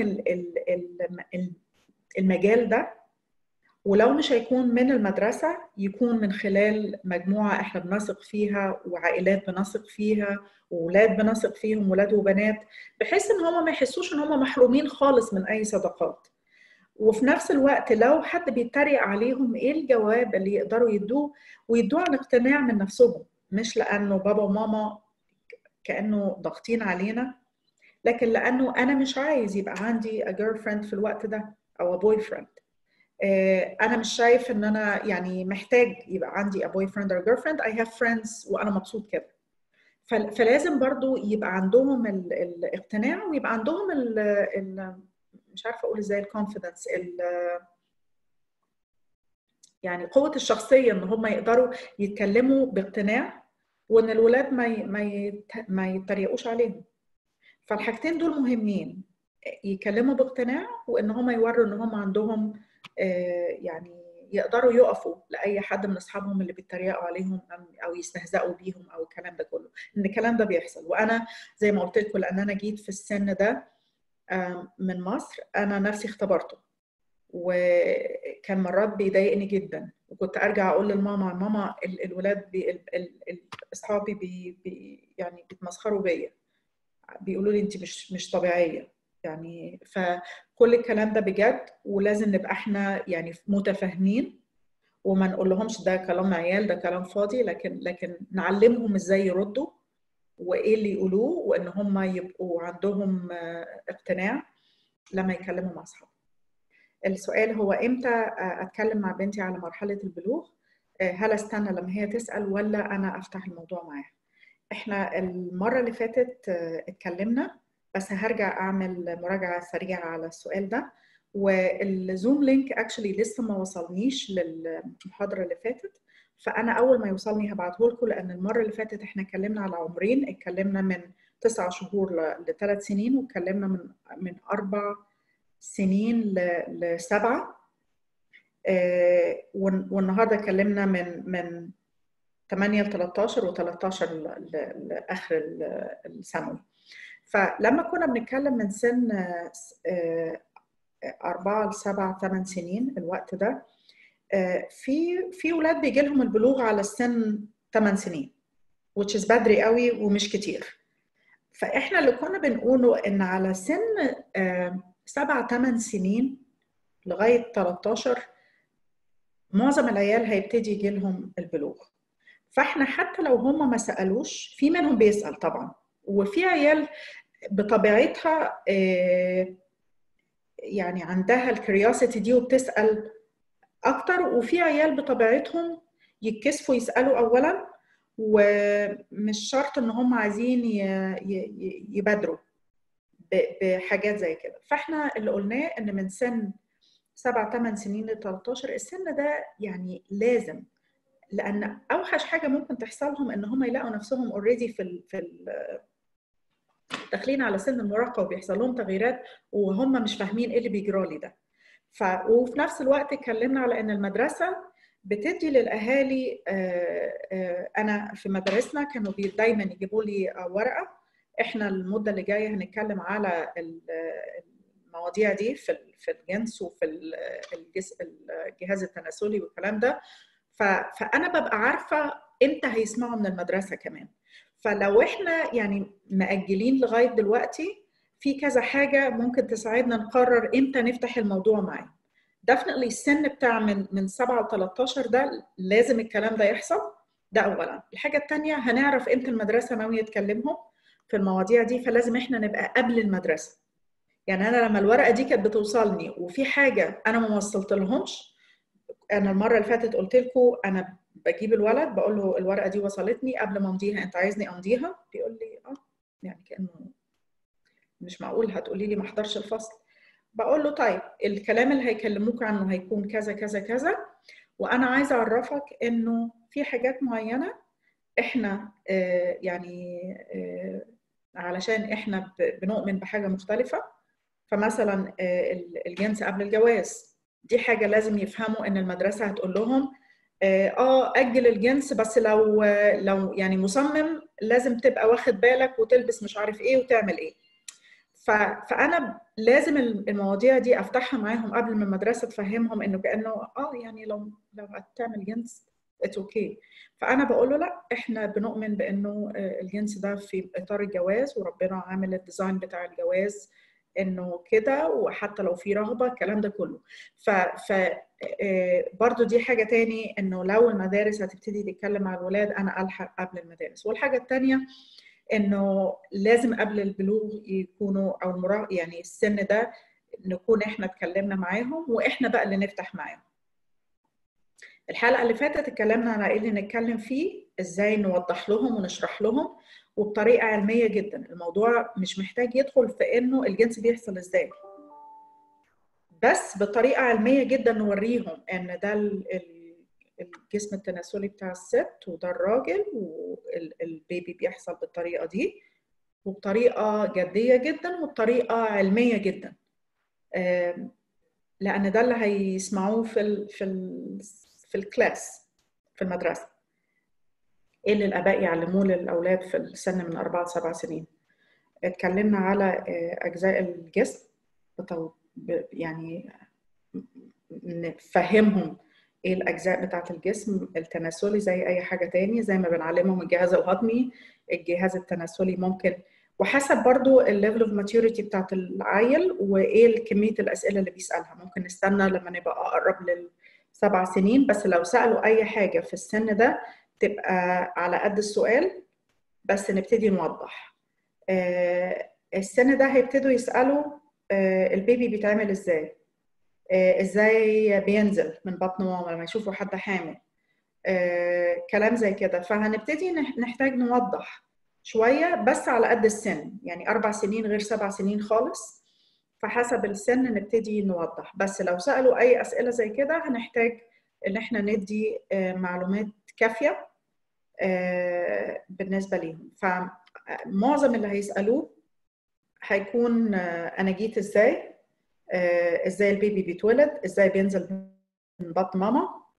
المجال ده ولو مش هيكون من المدرسة يكون من خلال مجموعة احنا بنثق فيها وعائلات بنثق فيها وولاد بنثق فيهم ولاد وبنات بحيث ان هم ما يحسوش ان هم محرومين خالص من اي صداقات وفي نفس الوقت لو حد بيتريق عليهم ايه الجواب اللي يقدروا يدوه ويدوه عن اقتناع من نفسهم مش لانه بابا وماما كانه ضاغطين علينا لكن لانه انا مش عايز يبقى عندي a girlfriend في الوقت ده او a boyfriend انا مش شايف ان انا يعني محتاج يبقى عندي a boyfriend or a girlfriend I have friends وانا مبسوط كده فلازم برضو يبقى عندهم الاقتناع ويبقى عندهم ال ال مش عارفه اقول ازاي الكونفيدنس يعني قوه الشخصيه ان هم يقدروا يتكلموا باقتناع وان الولاد ما ما ما يتريقوش عليهم فالحاجتين دول مهمين يكلموا باقتناع وان هم يوروا ان هم عندهم يعني يقدروا يقفوا لاي حد من اصحابهم اللي بيتريقوا عليهم او يستهزئوا بيهم او الكلام ده كله ان الكلام ده بيحصل وانا زي ما قلت لكم لان انا جيت في السن ده من مصر انا نفسي اختبرته وكان مرات بيضايقني جدا وكنت ارجع اقول للماما ماما الولاد بي اصحابي بي بي يعني بيتمسخروا بيا بيقولوا لي انت مش مش طبيعيه يعني فكل الكلام ده بجد ولازم نبقى احنا يعني متفاهمين وما نقول لهمش ده كلام عيال ده كلام فاضي لكن لكن نعلمهم ازاي يردوا وايه اللي يقولوه وان هم يبقوا عندهم اقتناع لما يكلموا مع اصحابهم السؤال هو امتى اتكلم مع بنتي على مرحله البلوغ هل استنى لما هي تسال ولا انا افتح الموضوع معاها احنا المره اللي فاتت اتكلمنا بس هرجع اعمل مراجعه سريعه على السؤال ده والزوم لينك اكشلي لسه ما وصلنيش للمحاضره اللي فاتت فانا اول ما يوصلني هبعته لكم لان المره اللي فاتت احنا اتكلمنا على عمرين اتكلمنا من تسع شهور لثلاث سنين واتكلمنا من من اربع سنين لسبعه والنهارده اتكلمنا من من 8 ل 13 و13 لاخر الثانوي فلما كنا بنتكلم من سن 4 ل 7 8 سنين الوقت ده في في ولاد بيجي لهم البلوغ على السن 8 سنين which is بدري قوي ومش كتير فاحنا اللي كنا بنقوله ان على سن 7 8 سنين لغايه 13 معظم العيال هيبتدي يجي لهم البلوغ فاحنا حتى لو هم ما سالوش في منهم بيسال طبعا وفي عيال بطبيعتها يعني عندها الكرياسيتي دي وبتسال اكتر وفي عيال بطبيعتهم يتكسفوا يسالوا اولا ومش شرط ان هم عايزين يبادروا بحاجات زي كده فاحنا اللي قلناه ان من سن 7 8 سنين ل 13 السن ده يعني لازم لان اوحش حاجه ممكن تحصل لهم ان هم يلاقوا نفسهم اوريدي في ال في ال داخلين على سن المراهقه وبيحصل لهم تغييرات وهم مش فاهمين ايه اللي بيجرى لي ده ف وفي نفس الوقت اتكلمنا على ان المدرسه بتدي للاهالي انا في مدارسنا كانوا دايما يجيبوا لي ورقه احنا المده اللي جايه هنتكلم على المواضيع دي في في الجنس وفي الجهاز التناسلي والكلام ده فانا ببقى عارفه امتى هيسمعوا من المدرسه كمان فلو احنا يعني مأجلين لغايه دلوقتي في كذا حاجه ممكن تساعدنا نقرر امتى نفتح الموضوع معاه دفنقلي السن بتاع من من 7 ل 13 ده لازم الكلام ده يحصل ده اولا الحاجه الثانيه هنعرف امتى المدرسه ناويه تكلمهم في المواضيع دي فلازم احنا نبقى قبل المدرسه يعني انا لما الورقه دي كانت بتوصلني وفي حاجه انا ما وصلت لهمش انا المره اللي فاتت قلت لكم انا بجيب الولد بقول له الورقه دي وصلتني قبل ما امضيها انت عايزني امضيها بيقول لي اه يعني كانه مش معقول هتقولي لي ما احضرش الفصل بقول له طيب الكلام اللي هيكلموك عنه هيكون كذا كذا كذا وانا عايزه اعرفك انه في حاجات معينه احنا آه يعني آه علشان احنا بنؤمن بحاجه مختلفه فمثلا آه الجنس قبل الجواز دي حاجه لازم يفهموا ان المدرسه هتقول لهم اه اجل الجنس بس لو لو يعني مصمم لازم تبقى واخد بالك وتلبس مش عارف ايه وتعمل ايه فانا لازم المواضيع دي افتحها معاهم قبل ما المدرسه تفهمهم انه كانه اه يعني لو لو هتعمل جنس اتس اوكي okay. فانا بقول له لا احنا بنؤمن بانه الجنس ده في اطار الجواز وربنا عامل الديزاين بتاع الجواز انه كده وحتى لو في رغبه الكلام ده كله ف ف برضو دي حاجه تاني انه لو المدارس هتبتدي تتكلم مع الولاد انا الحق قبل المدارس والحاجه الثانيه انه لازم قبل البلوغ يكونوا او المراهق يعني السن ده نكون احنا اتكلمنا معاهم واحنا بقى اللي نفتح معاهم الحلقه اللي فاتت اتكلمنا على ايه اللي نتكلم فيه ازاي نوضح لهم ونشرح لهم وبطريقه علميه جدا الموضوع مش محتاج يدخل في انه الجنس بيحصل ازاي بس بطريقه علميه جدا نوريهم ان ده الجسم التناسلي بتاع الست وده الراجل والبيبي بيحصل بالطريقه دي وبطريقه جديه جدا وبطريقه علميه جدا لان ده اللي هيسمعوه في ال في ال في الكلاس في المدرسه ايه اللي الاباء يعلموه للاولاد في السن من 4 ل 7 سنين اتكلمنا على اجزاء الجسم يعني نفهمهم ايه الاجزاء بتاعه الجسم التناسلي زي اي حاجه تاني زي ما بنعلمهم الجهاز الهضمي الجهاز التناسلي ممكن وحسب برضو الليفل اوف ماتيوريتي بتاعت العيل وايه كميه الاسئله اللي بيسالها ممكن نستنى لما نبقى اقرب للسبع سنين بس لو سالوا اي حاجه في السن ده تبقى على قد السؤال بس نبتدي نوضح السن ده هيبتدوا يسالوا البيبي بيتعمل ازاي ازاي بينزل من بطن ماما لما يشوفوا حد حامل كلام زي كده فهنبتدي نحتاج نوضح شويه بس على قد السن يعني اربع سنين غير سبع سنين خالص فحسب السن نبتدي نوضح بس لو سالوا اي اسئله زي كده هنحتاج ان احنا ندي معلومات كافيه بالنسبه ليهم فمعظم اللي هيسالوه هيكون انا جيت ازاي ازاي البيبي بيتولد ازاي بينزل من بطن ماما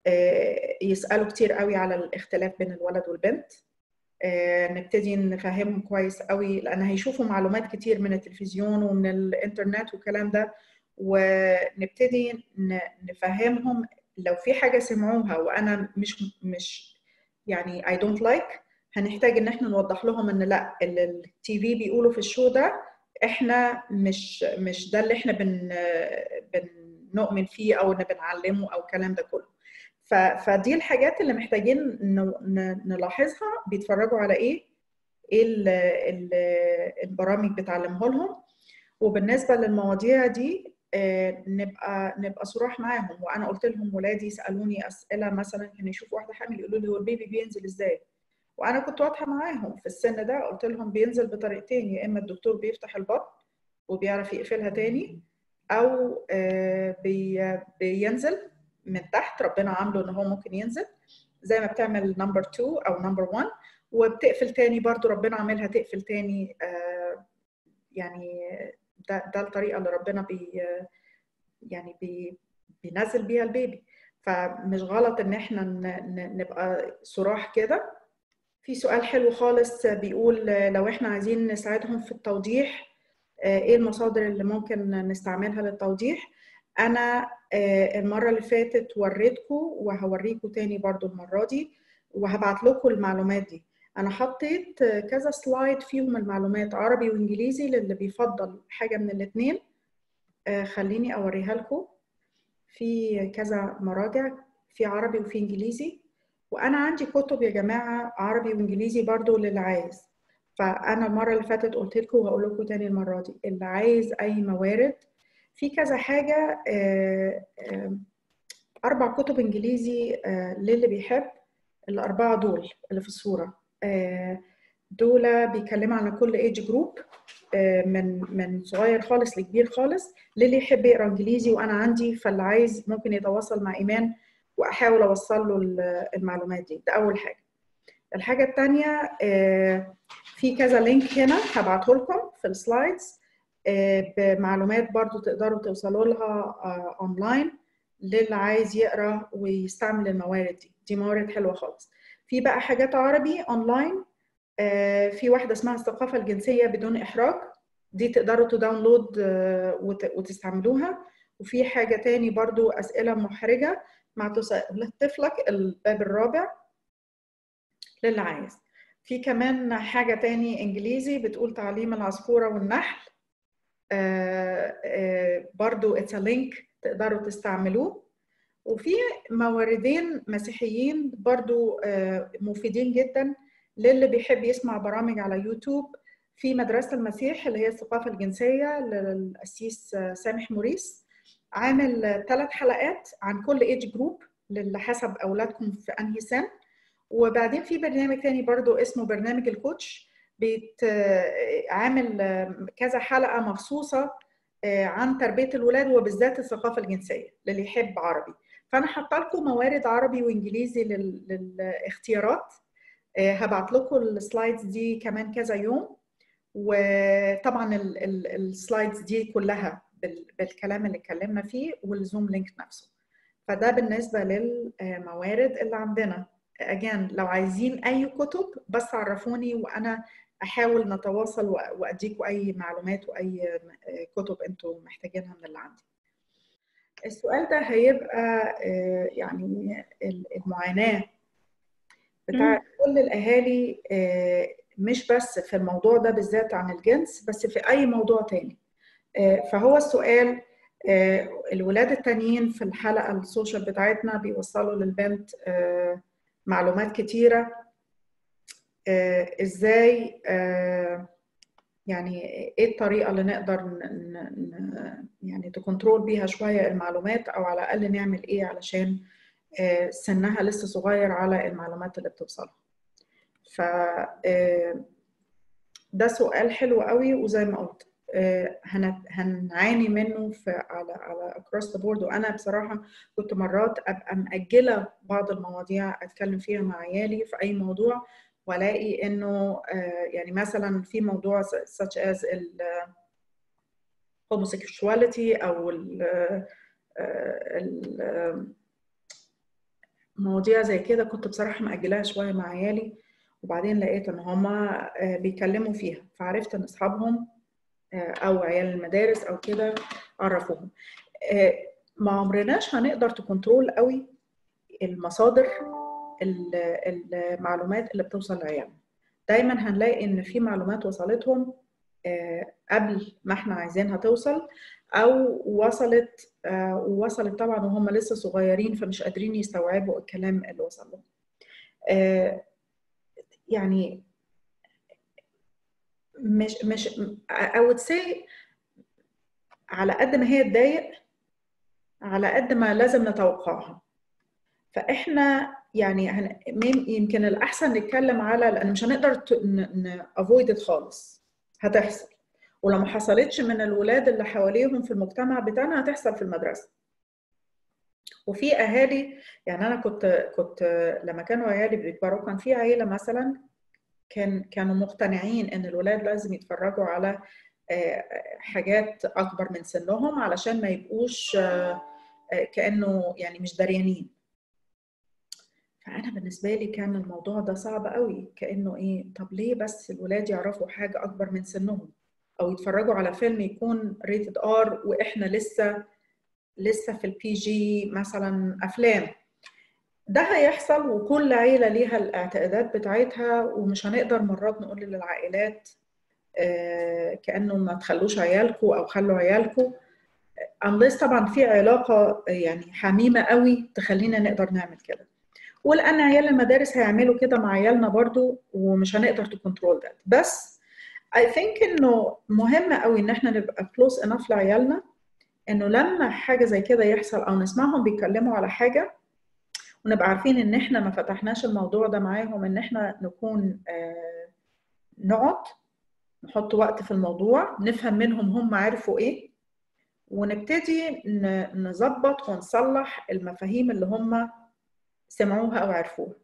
يسالوا كتير قوي على الاختلاف بين الولد والبنت نبتدي نفهمهم كويس قوي لان هيشوفوا معلومات كتير من التلفزيون ومن الانترنت والكلام ده ونبتدي نفهمهم لو في حاجه سمعوها وانا مش مش يعني I don't like هنحتاج ان احنا نوضح لهم ان لا اللي التي في بيقولوا في الشو ده احنا مش مش ده اللي احنا بن بنؤمن فيه او ان بنعلمه او الكلام ده كله فدي الحاجات اللي محتاجين نلاحظها بيتفرجوا على ايه ايه البرامج بتعلمه لهم وبالنسبه للمواضيع دي نبقى نبقى صراح معاهم وانا قلت لهم ولادي يسالوني اسئله مثلا كانوا يشوفوا واحده حامل يقولوا لي هو البيبي بينزل ازاي وانا كنت واضحه معاهم في السن ده قلت لهم بينزل بطريقتين يا اما الدكتور بيفتح البطن وبيعرف يقفلها تاني او بي بينزل من تحت ربنا عامله ان هو ممكن ينزل زي ما بتعمل نمبر 2 او نمبر 1 وبتقفل تاني برضو ربنا عاملها تقفل تاني يعني ده ده الطريقه اللي ربنا بي يعني بي بينزل بيها البيبي فمش غلط ان احنا نبقى صراح كده في سؤال حلو خالص بيقول لو احنا عايزين نساعدهم في التوضيح ايه المصادر اللي ممكن نستعملها للتوضيح انا المره اللي فاتت وريتكم وهوريكم تاني برضو المره دي وهبعت لكم المعلومات دي انا حطيت كذا سلايد فيهم المعلومات عربي وانجليزي للي بيفضل حاجه من الاثنين خليني اوريها لكم في كذا مراجع في عربي وفي انجليزي وانا عندي كتب يا جماعه عربي وانجليزي برضو للي عايز فانا المره اللي فاتت قلت لكم وهقول لكم تاني المره دي اللي عايز اي موارد في كذا حاجه اربع كتب انجليزي للي بيحب الاربعه دول اللي في الصوره دول بيتكلموا على كل ايج جروب من من صغير خالص لكبير خالص للي يحب يقرا انجليزي وانا عندي فاللي عايز ممكن يتواصل مع ايمان واحاول اوصل له المعلومات دي ده اول حاجه الحاجه الثانيه في كذا لينك هنا هبعته لكم في السلايدز بمعلومات برضو تقدروا توصلوا لها اونلاين للي عايز يقرا ويستعمل الموارد دي دي موارد حلوه خالص في بقى حاجات عربي اونلاين في واحده اسمها الثقافه الجنسيه بدون احراج دي تقدروا تداونلود وتستعملوها وفي حاجه تاني برضو اسئله محرجه مع تساؤلات طفلك الباب الرابع للي عايز في كمان حاجة تاني إنجليزي بتقول تعليم العصفورة والنحل آآ آآ برضو اتس لينك تقدروا تستعملوه وفي موردين مسيحيين برضو مفيدين جدا للي بيحب يسمع برامج على يوتيوب في مدرسة المسيح اللي هي الثقافة الجنسية للقسيس سامح موريس عامل ثلاث حلقات عن كل ايج جروب اللي حسب اولادكم في انهي سن وبعدين في برنامج تاني برضو اسمه برنامج الكوتش بيت عامل كذا حلقه مخصوصه عن تربيه الولاد وبالذات الثقافه الجنسيه للي يحب عربي فانا حاطه لكم موارد عربي وانجليزي للاختيارات هبعت لكم السلايدز دي كمان كذا يوم وطبعا السلايدز دي كلها بالكلام اللي اتكلمنا فيه والزوم لينك نفسه فده بالنسبه للموارد اللي عندنا اجان لو عايزين اي كتب بس عرفوني وانا احاول نتواصل واديكم اي معلومات واي كتب انتم محتاجينها من اللي عندي السؤال ده هيبقى يعني المعاناه بتاع كل الاهالي مش بس في الموضوع ده بالذات عن الجنس بس في اي موضوع تاني فهو السؤال الولاد التانيين في الحلقه السوشيال بتاعتنا بيوصلوا للبنت معلومات كتيره ازاي يعني ايه الطريقه اللي نقدر يعني تكنترول بيها شويه المعلومات او على الاقل نعمل ايه علشان سنها لسه صغير على المعلومات اللي بتوصلها ف ده سؤال حلو قوي وزي ما قلت هنعاني منه في على على across the board وانا بصراحه كنت مرات ابقى مأجله بعض المواضيع اتكلم فيها مع عيالي في اي موضوع والاقي انه يعني مثلا في موضوع such as ال homosexuality او ال مواضيع زي كده كنت بصراحه مأجلاها شويه مع عيالي وبعدين لقيت ان هما بيتكلموا فيها فعرفت ان اصحابهم او عيال المدارس او كده عرفوهم ما عمرناش هنقدر تكنترول قوي المصادر المعلومات اللي بتوصل لعيالنا دايما هنلاقي ان في معلومات وصلتهم قبل ما احنا عايزينها توصل او وصلت ووصلت طبعا وهم لسه صغيرين فمش قادرين يستوعبوا الكلام اللي وصل لهم يعني مش مش I would say على قد ما هي تضايق على قد ما لازم نتوقعها فاحنا يعني يمكن الاحسن نتكلم على لان مش هنقدر افويد خالص هتحصل ولو ما حصلتش من الولاد اللي حواليهم في المجتمع بتاعنا هتحصل في المدرسه وفي اهالي يعني انا كنت كنت لما كانوا عيالي بيكبروا كان في عيله مثلا كان كانوا مقتنعين ان الولاد لازم يتفرجوا على حاجات اكبر من سنهم علشان ما يبقوش كانه يعني مش دريانين فانا بالنسبه لي كان الموضوع ده صعب قوي كانه ايه طب ليه بس الولاد يعرفوا حاجه اكبر من سنهم او يتفرجوا على فيلم يكون ريتد ار واحنا لسه لسه في البي جي مثلا افلام ده هيحصل وكل عيله ليها الاعتقادات بتاعتها ومش هنقدر مرات نقول للعائلات آه كانه ما تخلوش عيالكم او خلوا عيالكم unless طبعا في علاقه يعني حميمه قوي تخلينا نقدر نعمل كده ولان عيال المدارس هيعملوا كده مع عيالنا برضو ومش هنقدر تكنترول ده بس I think انه مهم قوي ان احنا نبقى close enough لعيالنا انه لما حاجه زي كده يحصل او نسمعهم بيتكلموا على حاجه ونبقى عارفين ان احنا ما فتحناش الموضوع ده معاهم ان احنا نكون آه نقعد نحط وقت في الموضوع نفهم منهم هم عرفوا ايه ونبتدي نظبط ونصلح المفاهيم اللي هم سمعوها او عرفوها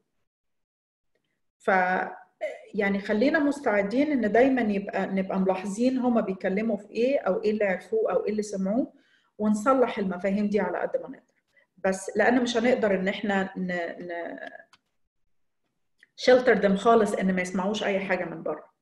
ف يعني خلينا مستعدين ان دايما يبقى نبقى ملاحظين هما بيتكلموا في ايه او ايه اللي عرفوه او ايه اللي سمعوه ونصلح المفاهيم دي على قد ما نقدر بس لان مش هنقدر ان احنا ن... ن... شلتر دم خالص ان ما يسمعوش اي حاجه من بره